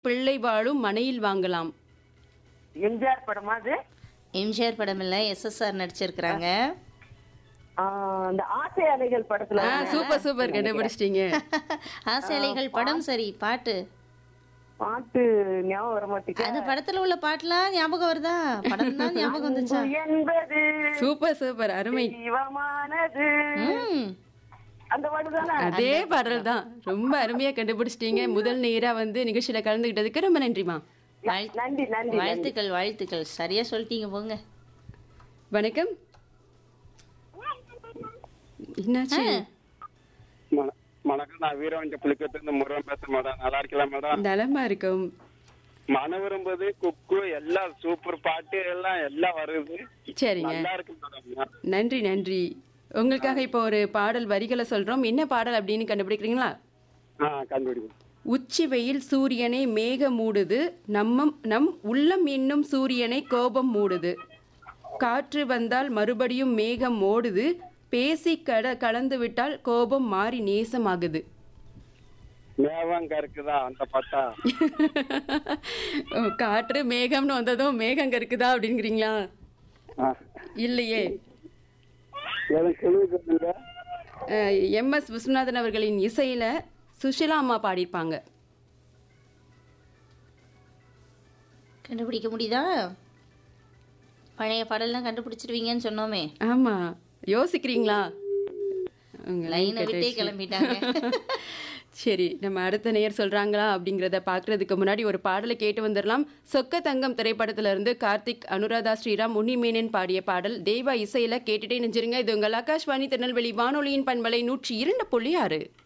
பிள்ளை வாழும் மனையில் வாங்கலாம் எம்ஜிஆர் படமா அது எம்ஜிஆர் படம் இல்ல எஸ்எஸ்ஆர் நடிச்சிருக்கிறாங்க ஆ, அந்த ஆசை அலைகள் படத்துல ஆ சூப்பர் சூப்பர் கண்டுபிடிச்சிட்டீங்க ஆசைலைகள் படம் சரி பாட்டு பாட்டு ஞாபகம் வர மாட்டேங்குது அந்த படத்துல உள்ள பாட்டுலாம் ஞாபகம் வருதா படம் தான் ஞாபகம் வந்துச்சா என்பது சூப்பர் சூப்பர் அருமை தெய்வமானது ம் அந்த பாட்டு தானே அதே பாடல் தான் ரொம்ப அருமையா கண்டுபிடிச்சிட்டீங்க முதல் நேரா வந்து நிகழ்ச்சியில கலந்துகிட்டதுக்கு ரொம்ப நன்றிமா வாழ்- நன்றி நன்றி வாழ்த்துக்கள் வாழ்த்துக்கள் சரியா சொல்லிட்டீங்க போங்க வணக்கம் என்னாச்சு வண- வணக்கம் நான் வீரவஞ்ச புலிக்கத்துல முருகன் பேசுறேன் மேடம் நல்லா இருக்கலாம் மேடம் நலமா இருக்கும் மன விரும்புது குக்கு எல்லாம் சூப்பர் பாட்டு எல்லாம் எல்லாம் வருது சரிங்க நல்லா இருக்கு மேடம் நன்றி நன்றி உங்களுக்காக இப்போ ஒரு பாடல் வரிகளை சொல்றோம் என்ன பாடல் அப்படின்னு கண்டுபிடிக்கிறீங்களா ஆ கண்டுபிடிக்கும் உச்சி வெயில் சூரியனை மேக மூடுது நம்ம நம் உள்ளம் இன்னும் சூரியனை கோபம் மூடுது காற்று வந்தால் மறுபடியும் மேகம் ஓடுது பேசி கட கலந்து விட்டால் கோபம் மாறி நேசமாகுது மேவங்க இருக்குதா அந்த பாட்டா ஓ, காற்று மேகம்னு வந்ததும் மேகம் இருக்குதா அப்படிங்கிறீங்களா ஆ. இல்லையே எனக்கு கேள்விப்பட்டீங்க எம் எஸ் விஸ்வநாதன் அவர்களின் இசையில சுஷிலா அம்மா பாடியிருப்பாங்க கண்டுபிடிக்க முடியுதா பழைய பாடல்லாம் கண்டுபிடிச்சிருவீங்கன்னு சொன்னோமே ஆமா யோசிக்கிறீங்களா உங்க line லைனை விட்டே கட்டாயிடுச்சு. கிளம்பிட்டாங்க சரி நம்ம அடுத்த நேயர் சொல்றாங்களா அப்படிங்கறத பாக்குறதுக்கு முன்னாடி ஒரு பாடலை கேட்டு வந்துடலாம் சொக்க தங்கம் திரைப்படத்துல இருந்து கார்த்திக் அனுராதா ஸ்ரீராம் உன்னிமேனன் பாடிய பாடல் தேவா இசையில கேட்டுட்டே நெஞ்சிருங்க இது உங்கள் ஆகாஷ்வாணி திருநெல்வேலி வானொலியின் பண்பலை நூற்றி இரண்டு புள்ளி ஆறு